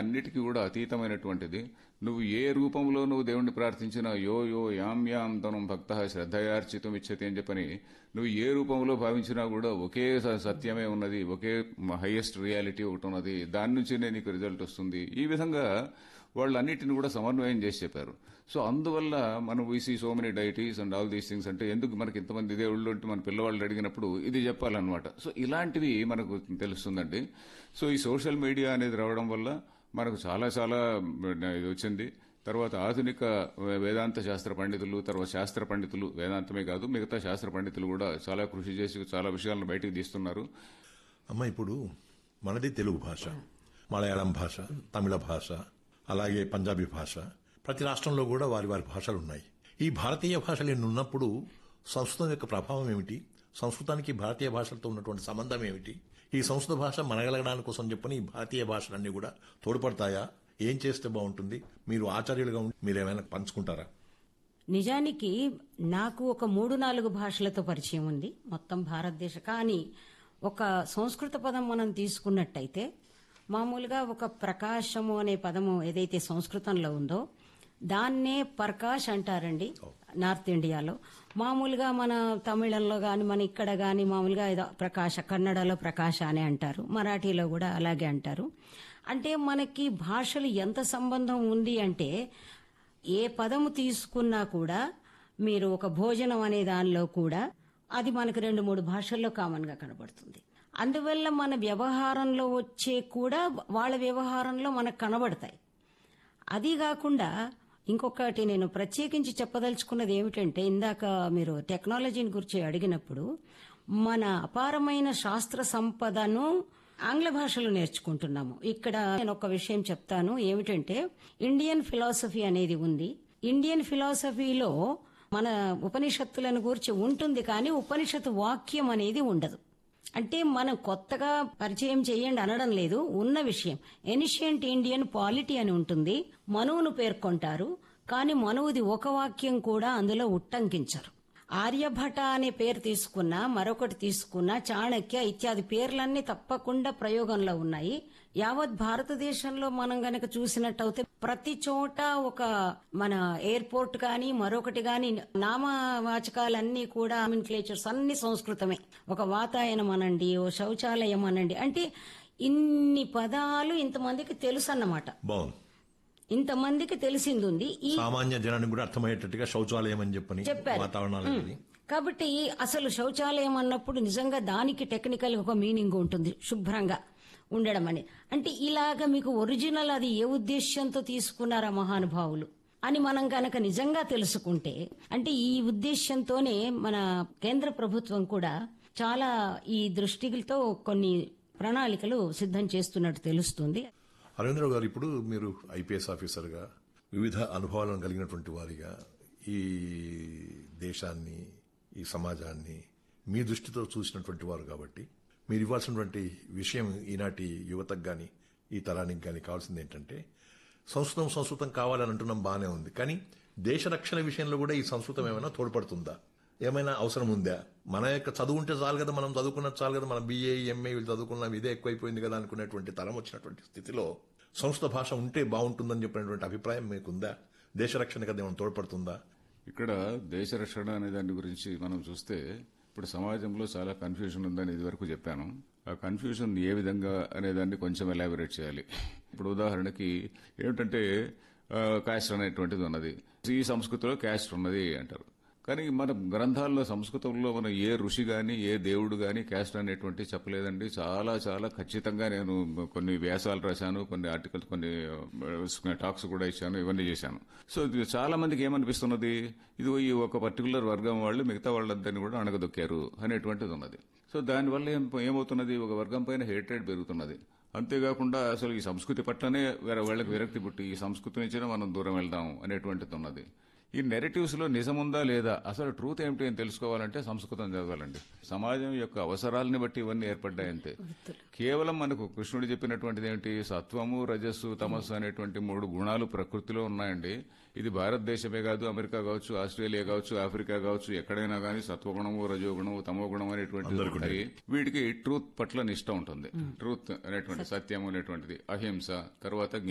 అన్నిటికీ కూడా అతీతమైనటువంటిది నువ్వు ఏ రూపంలో నువ్వు దేవుణ్ణి ప్రార్థించినా యో యో యాం యాం తనం భక్త శ్రద్ధయార్చితం ఇచ్చతి అని చెప్పని నువ్వు ఏ రూపంలో భావించినా కూడా ఒకే స- సత్యమే ఉన్నది ఒకే హైయెస్ట్ రియాలిటీ ఒకటి ఉన్నది దాని నుంచినే నీకు రిజల్ట్ వస్తుంది ఈ విధంగా వాళ్ళు అన్నిటిని కూడా సమన్వయం చేసి చెప్పారు సో అందువల్ల మనం we see so many deities and all these things అంటే ఎందుకు మనకి ఇంతమంది దేవుళ్ళు అంటే మన పిల్లవాళ్ళు అడిగినప్పుడు ఇది చెప్పాలన్నమాట సో ఇలాంటివి మనకు తెలుస్తుందండి సో ఈ సోషల్ మీడియా అనేది రావడం వల్ల మనకు చాలా చాలా ఇది వచ్చింది తర్వాత ఆధునిక వేదాంత శాస్త్ర పండితులు తర్వాత శాస్త్ర పండితులు వేదాంతమే కాదు మిగతా శాస్త్ర పండితులు కూడా చాలా కృషి చేసి చాలా విషయాలను బయటకు తీస్తున్నారు అమ్మ ఇప్పుడు మనది తెలుగు భాష మలయాళం భాష తమిళ భాష అలాగే పంజాబీ భాష ప్రతి రాష్ట్రంలో కూడా వారి వారి భాషలు ఉన్నాయి ఈ భారతీయ భాషలు ఎన్ని ఉన్నప్పుడు సంస్కృతం యొక్క ప్రభావం ఏమిటి సంస్కృతానికి భారతీయ భాషలతో ఉన్నటువంటి సంబంధం ఏమిటి ఈ సంస్కృత భాష మనగలగడానికి కోసం చెప్పని ఈ భారతీయ భాషలన్నీ కూడా తోడ్పడతాయా ఏం చేస్తే బాగుంటుంది మీరు ఆచార్యులుగా ఉండి మీరేమైనా పంచుకుంటారా నిజానికి నాకు ఒక మూడు నాలుగు భాషలతో పరిచయం ఉంది మొత్తం భారతదేశ కానీ ఒక సంస్కృత పదం మనం తీసుకున్నట్టయితే మామూలుగా ఒక ప్రకాశము అనే పదము ఏదైతే సంస్కృతంలో ఉందో దాన్నే పర్కాష్ అంటారండి నార్త్ ఇండియాలో మామూలుగా మన తమిళంలో గాని మన ఇక్కడ గాని మామూలుగా ఏదో ప్రకాశ కన్నడలో ప్రకాశ అని అంటారు మరాఠీలో కూడా అలాగే అంటారు అంటే మనకి భాషలు ఎంత సంబంధం ఉంది అంటే ఏ పదము తీసుకున్నా కూడా మీరు ఒక భోజనం అనే దానిలో కూడా అది మనకు రెండు మూడు భాషల్లో కామన్ గా కనబడుతుంది అందువల్ల మన వ్యవహారంలో వచ్చే కూడా వాళ్ళ వ్యవహారంలో మనకు కనబడతాయి అది కాకుండా ఇంకొకటి నేను ప్రత్యేకించి చెప్పదలుచుకున్నది ఏమిటంటే ఇందాక మీరు టెక్నాలజీని గురించి అడిగినప్పుడు మన అపారమైన శాస్త్ర సంపదను ఆంగ్ల భాషలో నేర్చుకుంటున్నాము ఇక్కడ నేను ఒక విషయం చెప్తాను ఏమిటంటే ఇండియన్ ఫిలాసఫీ అనేది ఉంది ఇండియన్ ఫిలాసఫీలో మన ఉపనిషత్తులను గురించి ఉంటుంది కానీ ఉపనిషత్తు వాక్యం అనేది ఉండదు అంటే మనం కొత్తగా పరిచయం చేయండి అనడం లేదు ఉన్న విషయం ఎనిషియంట్ ఇండియన్ పాలిటీ అని ఉంటుంది మనువును పేర్కొంటారు కానీ మనువుది ఒక వాక్యం కూడా అందులో ఉట్టంకించరు ఆర్యభట అనే పేరు తీసుకున్నా మరొకటి తీసుకున్నా చాణక్య ఇత్యాది పేర్లన్నీ తప్పకుండా ప్రయోగంలో ఉన్నాయి యావత్ భారతదేశంలో మనం గనక చూసినట్టయితే ప్రతి చోట ఒక మన ఎయిర్పోర్ట్ కానీ మరొకటి కానీ నామవాచకాలన్నీ కూడా క్లేచర్స్ అన్ని సంస్కృతమే ఒక వాతాయనం అనండి ఓ శౌచాలయం అనండి అంటే ఇన్ని పదాలు ఇంతమందికి తెలుసు అన్నమాట బాగుంది ఇంతమందికి తెలిసింది ఉంది ఈ సామాన్య జనానికి కూడా అర్థమయ్యేటట్టుగా శౌచాలయం అని చెప్పని చెప్పారు. వాతావరణాలు అని. కాబట్టి అసలు శౌచాలయం అన్నప్పుడు నిజంగా దానికి టెక్నికల్ ఒక మీనింగ్ ఉంటుంది శుభ్రంగా ఉండడం అనేది అంటే ఇలాగ మీకు ఒరిజినల్ అది ఏ ఉద్దేశ్యంతో తీసుకున్నారా మహానుభావులు అని మనం గనక నిజంగా తెలుసుకుంటే అంటే ఈ ఉద్దేశ్యంతోనే మన కేంద్ర ప్రభుత్వం కూడా చాలా ఈ దృష్టితో కొన్ని ప్రణాళికలు సిద్ధం చేస్తున్నట్టు తెలుస్తుంది అరవిందరావు గారు ఇప్పుడు మీరు ఐపీఎస్ ఆఫీసర్గా వివిధ అనుభవాలను కలిగినటువంటి వారిగా ఈ దేశాన్ని ఈ సమాజాన్ని మీ దృష్టితో చూసినటువంటి వారు కాబట్టి మీరు ఇవ్వాల్సినటువంటి విషయం ఈనాటి యువతకు గాని ఈ తరానికి గాని కావాల్సింది ఏంటంటే సంస్కృతం సంస్కృతం కావాలని అంటున్నాం బాగానే ఉంది కానీ దేశ రక్షణ విషయంలో కూడా ఈ సంస్కృతం ఏమైనా తోడ్పడుతుందా ఏమైనా అవసరం ఉందా మన యొక్క చదువు ఉంటే చాలు కదా మనం చదువుకున్నది చాలు కదా మనం బీఏ ఎంఏ వీళ్ళు చదువుకున్నాం ఇదే ఎక్కువైపోయింది కదా అనుకునేటువంటి తరం వచ్చినటువంటి స్థితిలో సంస్కృత భాష ఉంటే బాగుంటుందని చెప్పినటువంటి అభిప్రాయం మీకుందా దేశ రక్షణకు అది ఏమైనా తోడ్పడుతుందా ఇక్కడ దేశ రక్షణ అనే దాని గురించి మనం చూస్తే ఇప్పుడు సమాజంలో చాలా కన్ఫ్యూజన్ ఉందని ఇదివరకు చెప్పాను ఆ కన్ఫ్యూజన్ ఏ విధంగా అనే దాన్ని కొంచెం ఎలాబొరేట్ చేయాలి ఇప్పుడు ఉదాహరణకి ఏమిటంటే క్యాస్ట్ అనేటువంటిది ఉన్నది ఈ సంస్కృతిలో క్యాస్ట్ ఉన్నది అంటారు కానీ మన గ్రంథాల్లో సంస్కృతంలో మన ఏ ఋషి గాని ఏ దేవుడు గాని క్యాస్ట్ అనేటువంటి చెప్పలేదండి చాలా చాలా ఖచ్చితంగా నేను కొన్ని వ్యాసాలు రాశాను కొన్ని ఆర్టికల్స్ కొన్ని టాక్స్ కూడా ఇచ్చాను ఇవన్నీ చేశాను సో ఇది చాలా మందికి ఏమనిపిస్తున్నది ఇది ఈ ఒక పర్టికులర్ వర్గం వాళ్ళు మిగతా వాళ్ళందరినీ కూడా అణగదొక్కారు అనేటువంటిది ఉన్నది సో దానివల్ల ఏం ఏమవుతున్నది ఒక వర్గం పైన హేట్రేట్ పెరుగుతున్నది అంతేకాకుండా అసలు ఈ సంస్కృతి పట్లనే వేరే వాళ్ళకి విరక్తి పుట్టి ఈ సంస్కృతి నుంచినే మనం దూరం వెళ్దాం అనేటువంటిది ఉన్నది ఈ నెరేటివ్స్ లో నిజముందా లేదా అసలు ట్రూత్ ఏమిటి అని తెలుసుకోవాలంటే సంస్కృతం చదవాలండి సమాజం యొక్క అవసరాలని బట్టి ఇవన్నీ ఏర్పడ్డాయంతే కేవలం మనకు కృష్ణుడు చెప్పినటువంటిది ఏంటి సత్వము రజస్సు తమస్సు అనేటువంటి మూడు గుణాలు ప్రకృతిలో ఉన్నాయండి ఇది భారతదేశమే కాదు అమెరికా కావచ్చు ఆస్ట్రేలియా కావచ్చు ఆఫ్రికా కావచ్చు ఎక్కడైనా కానీ సత్వగుణము రజోగుణము తమో గుణం అనేటువంటిది ఉంటాయి వీటికి ట్రూత్ పట్ల నిష్ట ఉంటుంది ట్రూత్ అనేటువంటి సత్యం అనేటువంటిది అహింస తర్వాత